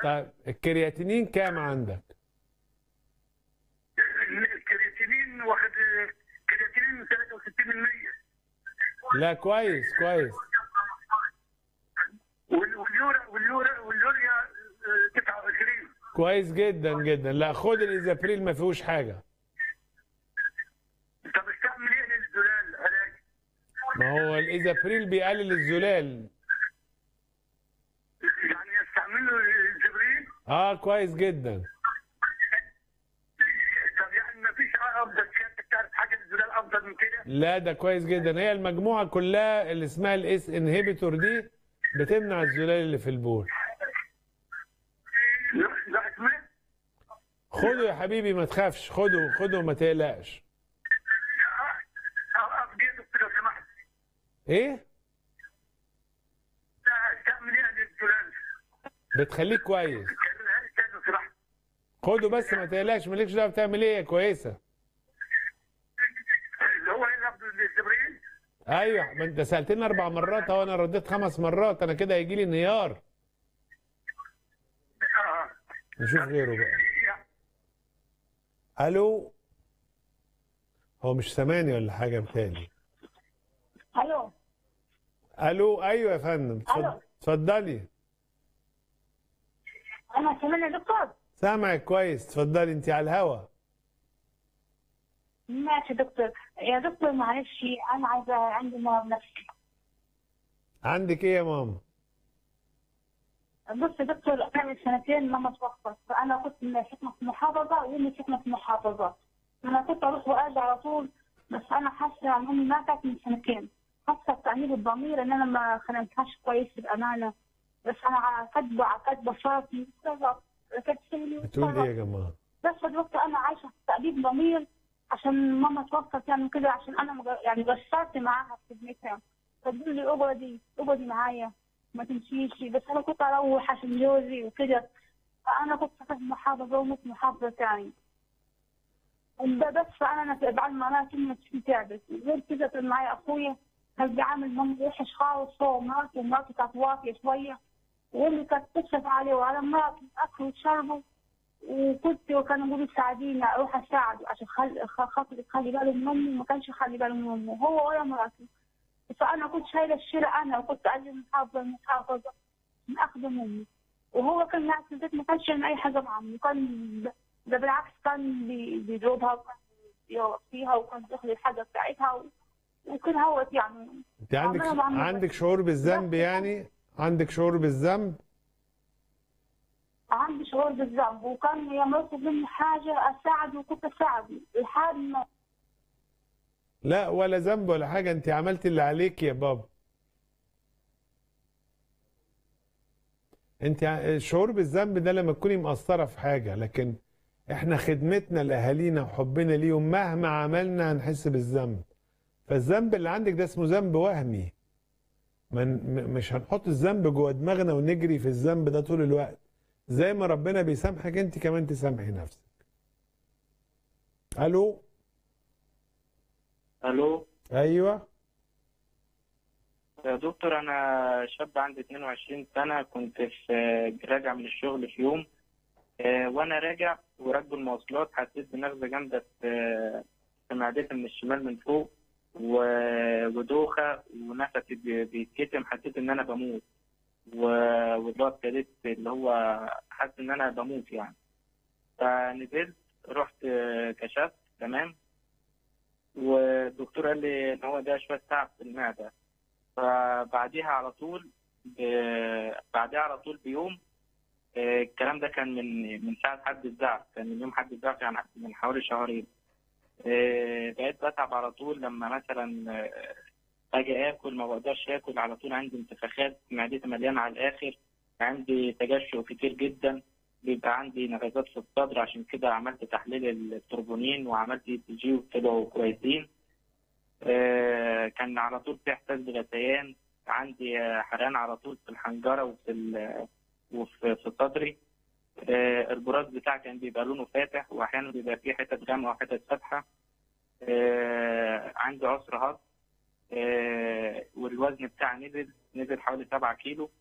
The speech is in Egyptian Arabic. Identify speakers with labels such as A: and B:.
A: طيب الكرياتينين كام عندك؟
B: الكرياتينين واخد كرياتينين 63%
A: لا كويس كويس
B: وال- واليورا واليورا واليوريا آه، 29
A: كويس جدا جدا لا خد الازابريل ما فيهوش حاجه
B: طب استعمل ايه للزلال علاج؟
A: ما هو الازابريل بيقلل الزلال
B: يعني يستعمله الجبريل
A: اه كويس جدا
B: طب يعني ما فيش افضل شيء تعرف حاجه للزلال افضل من كده؟
A: لا ده كويس جدا هي المجموعه كلها اللي اسمها الاس انهبيتور دي بتمنع الزلال اللي في البول
B: لا لا اسمه
A: خده يا حبيبي ما تخافش خده خده ما تقلقش
B: افضل يا دكتور لو سمحت
A: ايه
B: لا، استعمل ايه للزلال؟
A: بتخليك كويس
B: كلمها لي تاني لو سمحت
A: خده بس ما تقلقش مالكش دعوه بتعمل ايه كويسه
B: اللي هو ايه لفظ الجبريل؟
A: ايوه ما انت سالتني اربع مرات اهو انا رديت خمس مرات انا كده هيجي لي انهيار
B: اه
A: نشوف غيره بقى
B: يعني
A: الو هو مش سامعني ولا حاجه بتاني
C: الو
A: الو ايوه يا فندم اتفض-
C: ألو.
A: اتفضلي
C: انا سامعني يا دكتور
A: سامعك كويس اتفضلي انت على الهوا
C: ماشي يا دكتور يا دكتور معلش انا عايزه عندي مرض نفسي
A: عندك ايه يا ماما
C: بص يا دكتور انا من سنتين ماما توفت فانا كنت ساكنه في محافظه وامي ساكنه في محافظه انا كنت اروح واجي على طول بس انا حاسه ان امي ماتت من سنتين حاسه بتأنيب الضمير ان انا ما خدمتهاش كويس بامانه بس انا كاتبه كاتبه شرطي كاتبه
A: بتقول ايه يا جماعه
C: بس الوقت انا عايشه في تأديب ضمير عشان ماما توفت يعني كده عشان انا مج- يعني قصرت معاها في خدمتها فتقول لي اقعدي اقعدي معايا ما تمشيش بس انا كنت اروح عشان جوزي وكده فانا كنت في محافظه ومش محافظه تاني ده بس فانا انا بعد ما انا كنت تعبت غير كده كان معايا اخويا كان بيعامل مامي وحش خالص هو ومراته ومراته كانت واطيه شويه واللي كانت تكشف عليه وعلى مراته اكله وشربه وكنت وكانوا يقولوا ساعديني اروح اساعده عشان خل... خ- خاطر يخلي باله من امي ما كانش يخلي باله من امه هو ولا مراته فانا كنت شايله الشيله انا وكنت اجي من محافظه لمحافظه من اخدم امي وهو كان قاعد في البيت ما كانش يعمل اي حاجه مع امي كان ب- ده بالعكس كان بي- بيضربها وكان يوصيها وكان ياخد الحاجه بتاعتها و... وكان هو يعني
A: انت عندك
C: عمالة بعمل
A: عندك شعور بالذنب يعني عندك شعور بالذنب
C: عندي شعور بالذنب وكان لما يطلب مني حاجه اساعده وكنت اساعده لحد ما
A: لا ولا ذنب ولا حاجه انت عملت اللي عليك يا بابا انت ع- الشعور بالذنب ده لما تكوني مقصره في حاجه لكن احنا خدمتنا لاهالينا وحبنا ليهم مهما عملنا هنحس بالذنب فالذنب اللي عندك ده اسمه ذنب وهمي من م- مش هنحط الذنب جوه دماغنا ونجري في الذنب ده طول الوقت زي ما ربنا بيسامحك انت كمان تسامحي نفسك الو
D: الو
A: ايوه
D: يا دكتور انا شاب عندي 22 سنه كنت في راجع من الشغل في يوم آه، وانا راجع وراكب المواصلات حسيت بنغزه جامده في في معدتي من الشمال من فوق و- ودوخه ونفسي بي- بيتكتم حسيت ان انا بموت و- واللي هو ابتديت اللي هو حاسس ان انا بموت يعني فنزلت رحت آه، كشفت تمام والدكتور قال لي ان هو ده شويه تعب في المعده فبعديها على طول ب- بعدها على طول بيوم آه، الكلام ده كان من من ساعة حد الزعف كان من يوم حد الزعف يعني من حوالي شهرين آه، بقيت بتعب على طول لما مثلا آه، أجي آكل ما بقدرش آكل على طول عندي انتفاخات معدتي مليانة على الآخر عندي تجشؤ كتير جدا بيبقى عندي نغزات في الصدر عشان كده عملت تحليل التروبونين وعملت اي جي وطلعوا كويسين آه، كان على طول في احساس بغثيان عندي آه، حرقان على طول في الحنجره وفي ال- وفي في صدري آه، البراز بتاعي كان بيبقى لونه فاتح واحيانا بيبقى فيه حتت غامقه وحتت فاتحه آه، عندي عسر هضم آه، والوزن بتاعي نزل نزل حوالي 7 كيلو